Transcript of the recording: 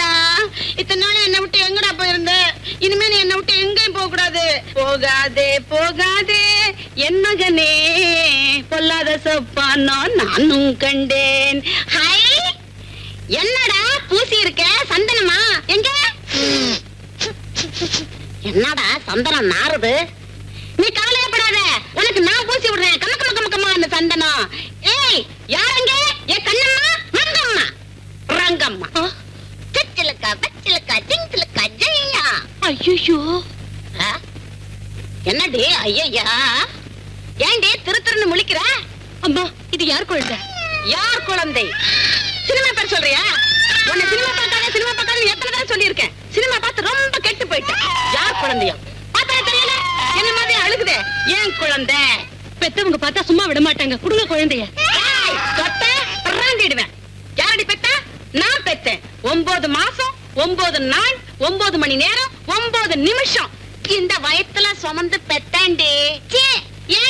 இத்தனை நாள் என்னை விட்டு எங்கடா போயிருந்த இனிமே நீ என்னை விட்டு எங்கேயும் போக கூடாது போகாதே போகாதே என் மகனே பொல்லாத சொப்பானோ நானும் கண்டேன் ஹை என்னடா பூசி இருக்க சந்தனமா எங்க என்னடா சந்தனம் நாறுது நீ கவலையப்படாத உனக்கு நான் பூசி விடுறேன் கம்ம கம்ம கம்ம கம்ம அந்த சந்தனம் ஏய் யாருங்க ஏ கண்ணம்மா மங்கம்மா ரங்கம்மா சிச்சிலக்கா பச்சிலக்கா சிங்கிலக்கா ஜெய்யா ஐயோ என்னடி ஐயா ஏண்டி திரு திருன்னு முழிக்கிற அம்மா இது யார் குழந்தை யார் குழந்தை சினிமா பேர் சொல்றியா உன்னை சினிமா பார்க்காத சினிமா பார்க்காத எத்தனை தடவை சொல்லியிருக்கேன் சினிமா பார்த்து ரொம்ப கெட்டு போயிட்டேன் யார் குழந்தையா பார்த்தா தெரியல என்ன மாதிரி அழுகுதே ஏன் குழந்தை பெத்தவங்க பார்த்தா சும்மா விட மாட்டாங்க குடுங்க குழந்தைய ஏய், தொட்ட பிறாண்டிடுவேன் யாரடி பெத்தா நான் பெத்தேன் ஒன்பது மாசம் ஒன்பது நாள் ஒன்பது மணி நேரம் ஒன்பது நிமிஷம் இந்த வயத்துல சுமந்து பெத்தாண்டி சீ